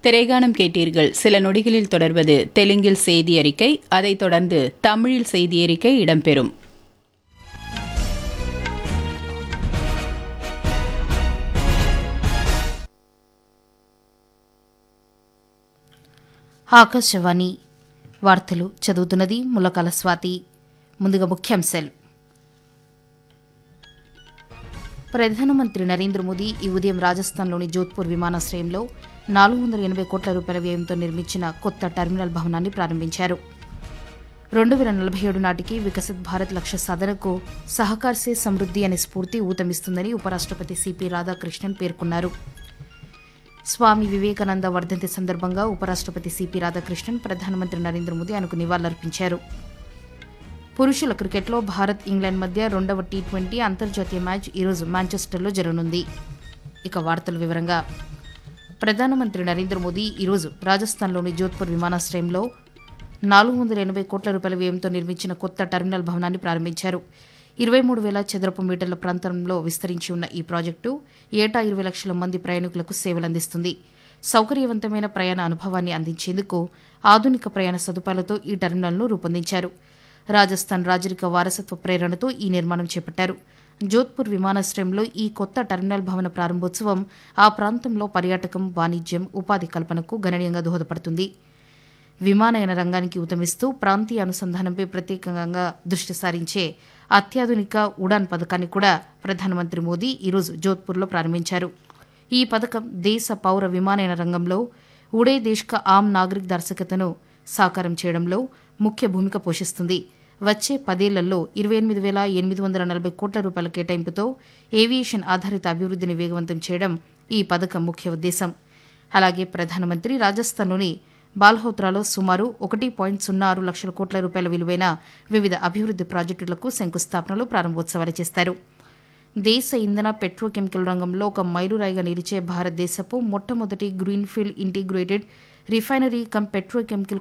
திரைகானம் கேட்டீர்கள் சில நொடிகளில் தொடர்வது தெலுங்கில் செய்தி அறிக்கை அதைத் தொடர்ந்து தமிழில் செய்தி அறிக்கை இடம்பெறும் ఆకాశవాణి వార్తలు చదువుతున్నది ములకాల స్వాతి ముందుగా ముఖ్యాంశాలు ప్రధానమంత్రి నరేంద్ర మోదీ ఈ ఉదయం రాజస్థాన్లోని జోధ్పూర్ విమానాశ్రయంలో నాలుగు వందల ఎనభై కోట్ల రూపాయల వ్యయంతో నిర్మించిన కొత్త టెర్మినల్ భవనాన్ని ప్రారంభించారు రెండు వేల నలభై ఏడు నాటికి వికసిత్ భారత్ లక్ష్య సాధనకు సహకార్సే సమృద్ధి అనే స్ఫూర్తి ఊతమిస్తుందని ఉపరాష్ట్రపతి సిపి రాధాకృష్ణన్ పేర్కొన్నారు స్వామి వివేకానంద వర్ధంతి సందర్భంగా ఉపరాష్ట్రపతి సిపి రాధాకృష్ణన్ ప్రధానమంత్రి నరేంద్ర మోదీ ఆయనకు నివాళులర్పించారు పురుషుల క్రికెట్లో భారత్ ఇంగ్లాండ్ మధ్య రెండవ టీ ట్వంటీ అంతర్జాతీయ మ్యాచ్ ఈరోజు మాంచెస్టర్లో జరగనుంది ఇక వార్తల వివరంగా ప్రధానమంత్రి నరేంద్ర మోదీ ఈరోజు రాజస్థాన్లోని జోధ్పూర్ విమానాశ్రయంలో నాలుగు వందల ఎనభై కోట్ల రూపాయల వ్యయంతో నిర్మించిన కొత్త టెర్మినల్ భవనాన్ని ప్రారంభించారు ఇరవై మూడు వేల చదరపు మీటర్ల ప్రాంతంలో విస్తరించి ఉన్న ఈ ప్రాజెక్టు ఏటా ఇరవై లక్షల మంది ప్రయాణికులకు సేవలందిస్తుంది సౌకర్యవంతమైన ప్రయాణ అనుభవాన్ని అందించేందుకు ఆధునిక ప్రయాణ సదుపాయాలతో ఈ టెర్మినల్ను రూపొందించారు రాజస్థాన్ రాజరిక వారసత్వ ప్రేరణతో ఈ నిర్మాణం చేపట్టారు జోధ్పూర్ విమానాశ్రయంలో ఈ కొత్త టెర్మినల్ భవన ప్రారంభోత్సవం ఆ ప్రాంతంలో పర్యాటకం వాణిజ్యం ఉపాధి కల్పనకు గణనీయంగా దోహదపడుతుంది విమానయాన రంగానికి ఉతమిస్తూ ప్రాంతీయ అనుసంధానంపై ప్రత్యేకంగా దృష్టి సారించే అత్యాధునిక ఉడాన్ పథకాన్ని కూడా ప్రధానమంత్రి మోదీ ఈరోజు జోధ్పూర్లో ప్రారంభించారు ఈ పథకం దేశ పౌర విమానయాన రంగంలో ఉడే దేశ్ కా ఆమ్ నాగరిక్ దర్శకతను సాకారం చేయడంలో ముఖ్య భూమిక పోషిస్తుంది వచ్చే పదేళ్లలో ఇరవై ఎనిమిది వేల ఎనిమిది వందల నలభై కోట్ల రూపాయల కేటాయింపుతో ఏవియేషన్ ఆధారిత అభివృద్ధిని వేగవంతం చేయడం ఈ పథకం ముఖ్య ఉద్దేశం అలాగే ప్రధానమంత్రి రాజస్థాన్లోని బాల్హోత్రాలో సుమారు ఒకటి పాయింట్ సున్నా ఆరు లక్షల కోట్ల రూపాయల విలువైన వివిధ అభివృద్ది ప్రాజెక్టులకు శంకుస్థాపనలు ప్రారంభోత్సవాలు చేస్తారు దేశ ఇంధన పెట్రోకెమికల్ రంగంలో ఒక మైలురాయిగా నిలిచే భారతదేశపు మొట్టమొదటి greenfield integrated refinery cum petrochemical